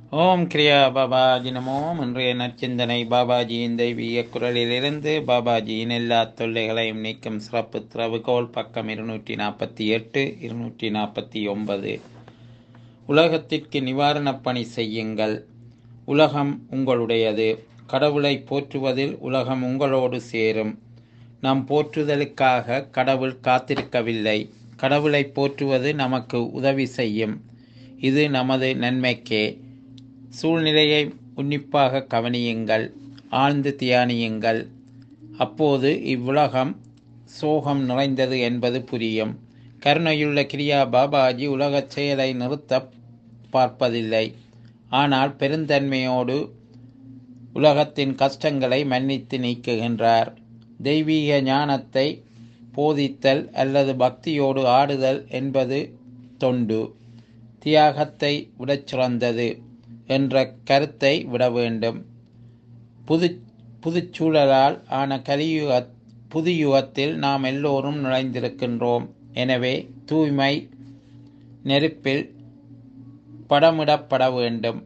ஓம் கிரியா பாபாஜி நமோம் இன்றைய நற்சிந்தனை பாபாஜியின் தெய்வீக குரலிலிருந்து பாபாஜியின் எல்லா தொல்லைகளையும் நீக்கும் சிறப்பு திறவுகோல் பக்கம் இருநூற்றி நாற்பத்தி எட்டு இருநூற்றி நாற்பத்தி ஒன்பது உலகத்திற்கு நிவாரணப் பணி செய்யுங்கள் உலகம் உங்களுடையது கடவுளை போற்றுவதில் உலகம் உங்களோடு சேரும் நம் போற்றுதலுக்காக கடவுள் காத்திருக்கவில்லை கடவுளை போற்றுவது நமக்கு உதவி செய்யும் இது நமது நன்மைக்கே சூழ்நிலையை உன்னிப்பாக கவனியுங்கள் ஆழ்ந்து தியானியுங்கள் அப்போது இவ்வுலகம் சோகம் நிறைந்தது என்பது புரியும் கருணையுள்ள கிரியா பாபாஜி உலகச் செயலை நிறுத்த பார்ப்பதில்லை ஆனால் பெருந்தன்மையோடு உலகத்தின் கஷ்டங்களை மன்னித்து நீக்குகின்றார் தெய்வீக ஞானத்தை போதித்தல் அல்லது பக்தியோடு ஆடுதல் என்பது தொண்டு தியாகத்தை விடச் சிறந்தது என்ற கருத்தை விட வேண்டும் புது புதுச்சூழலால் ஆன கலியுக புது யுகத்தில் நாம் எல்லோரும் நுழைந்திருக்கின்றோம் எனவே தூய்மை நெருப்பில் படமிடப்பட வேண்டும்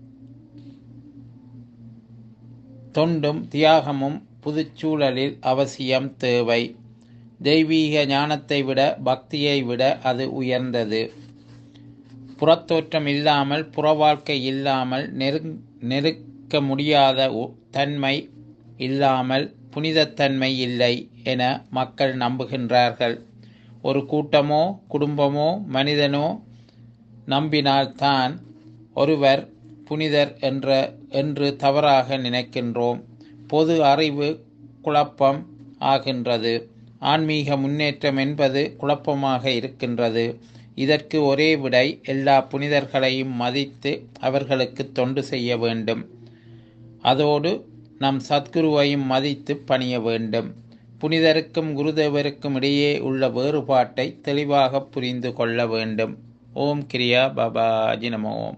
தொண்டும் தியாகமும் புதுச்சூழலில் அவசியம் தேவை தெய்வீக ஞானத்தை விட பக்தியை விட அது உயர்ந்தது புறத்தோற்றம் இல்லாமல் புற வாழ்க்கை இல்லாமல் நெருங் நெருக்க முடியாத தன்மை இல்லாமல் புனிதத்தன்மை இல்லை என மக்கள் நம்புகின்றார்கள் ஒரு கூட்டமோ குடும்பமோ மனிதனோ நம்பினால்தான் ஒருவர் புனிதர் என்ற என்று தவறாக நினைக்கின்றோம் பொது அறிவு குழப்பம் ஆகின்றது ஆன்மீக முன்னேற்றம் என்பது குழப்பமாக இருக்கின்றது இதற்கு ஒரே விடை எல்லா புனிதர்களையும் மதித்து அவர்களுக்கு தொண்டு செய்ய வேண்டும் அதோடு நம் சத்குருவையும் மதித்து பணிய வேண்டும் புனிதருக்கும் குருதேவருக்கும் இடையே உள்ள வேறுபாட்டை தெளிவாக புரிந்து கொள்ள வேண்டும் ஓம் கிரியா பாபாஜி நம ஓம்